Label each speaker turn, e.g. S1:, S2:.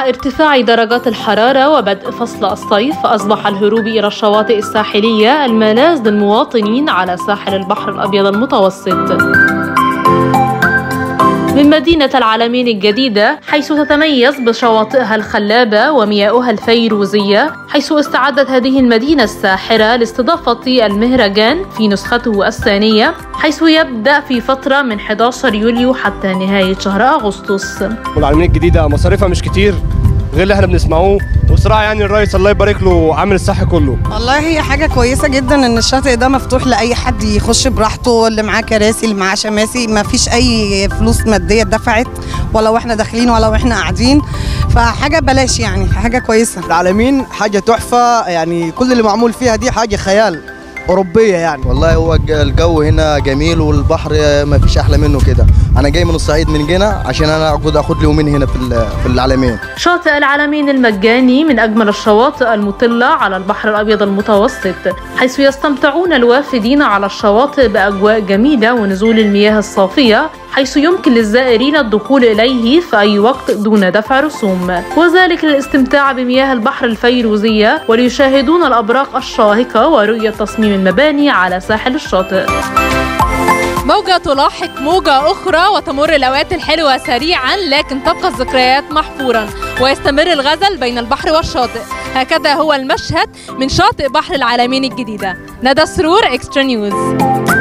S1: مع ارتفاع درجات الحرارة وبدء فصل الصيف أصبح الهروب إلى الشواطئ الساحلية الملاذ للمواطنين على ساحل البحر الأبيض المتوسط من مدينة العالمين الجديدة حيث تتميز بشواطئها الخلابة ومياؤها الفيروزية حيث استعدت هذه المدينة الساحرة لاستضافة المهرجان في نسخته الثانية حيث يبدأ في فترة من 11 يوليو حتى نهاية شهر أغسطس
S2: والعالمين الجديدة مصاريفها مش كتير غير اللي احنا بنسمعوه وصراحة يعني الرئيس الله يبارك له عامل الصح كله
S3: والله هي حاجة كويسة جدا ان الشاطئ ده مفتوح لأي حد يخش براحته اللي معاه كراسي اللي معاه شماسي ما فيش أي فلوس مادية دفعت ولا واحنا داخلين ولا واحنا قاعدين فحاجة بلاش يعني حاجة كويسة
S4: العالمين حاجة تحفة يعني كل اللي معمول فيها دي حاجة خيال أوروبية يعني
S5: والله هو الج- الجو هنا جميل والبحر ما فيش احلى منه كده انا جاي من الصعيد من جنة عشان انا اقعد اخد لي يومين هنا في ال- في العالمين
S1: شاطئ العلمين المجاني من أجمل الشواطئ المطلة على البحر الأبيض المتوسط حيث يستمتعون الوافدين على الشواطئ بأجواء جميلة ونزول المياه الصافية حيث يمكن للزائرين الدخول إليه في أي وقت دون دفع رسوم وذلك للاستمتاع بمياه البحر الفيروزية وليشاهدون الأبراق الشاهقة ورؤية تصميم المباني على ساحل الشاطئ
S6: موجة تلاحق موجة أخرى وتمر الأوقات الحلوة سريعا لكن تبقى الذكريات محفورا ويستمر الغزل بين البحر والشاطئ هكذا هو المشهد من شاطئ بحر العالمين الجديدة ندى سرور اكسترا نيوز